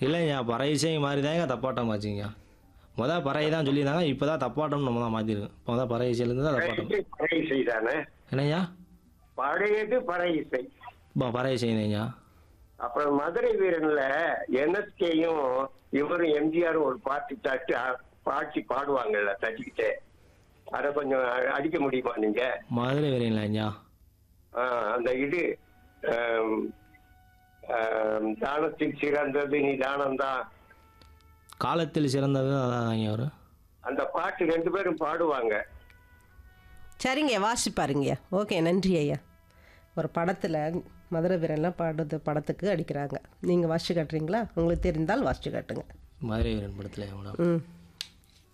இல்லைங்க பறை இசை மாதிரி தாங்க தப்பாட்டம் ஆச்சுங்க மொதல் பறை தான் சொல்லியிருந்தாங்க இப்போ தான் தப்பாட்டம் நம்ம தான் மாற்றிருக்கோம் இப்போ தான் பறை இசையிலேருந்து தான் தப்பாட்டம் பறை இசை பறை இசை தானே என்னய்யா பழையது பறை இசை இப்போ பறை இசைங்கய்யா அப்புறம் மதுரை வீரன்ல என்எஸ்கேயும் இவரும் எம்ஜிஆரும் ஒரு பாட்டு தட்டு பாட்டி பாடுவாங்கல்ல தட்டிக்கிட்டே அதை கொஞ்சம் அடிக்க முடியுமா நீங்க மதுரை வரீங்களாய்யா ஆ, அந்த இது ஆம், ஆம், தானத்தில் சிறந்தது நீ தானம்தான் காலத்தில் சிறந்தது அதான் அவர் அந்த பாட்டு ரெண்டு பேரும் பாடுவாங்க சரிங்க வாசிச்சு பாருங்கய்யா ஓகே நன்றி ஐயா ஒரு படத்தில் மதுரை வீரன்லாம் பாடுறது படத்துக்கு அடிக்கிறாங்க நீங்கள் வாசிச்சு காட்டுறீங்களா உங்களுக்கு தெரிந்தால் வாசிச்சு காட்டுங்க மதுரை வீரன் படத்தில் எவ்வளோ ம்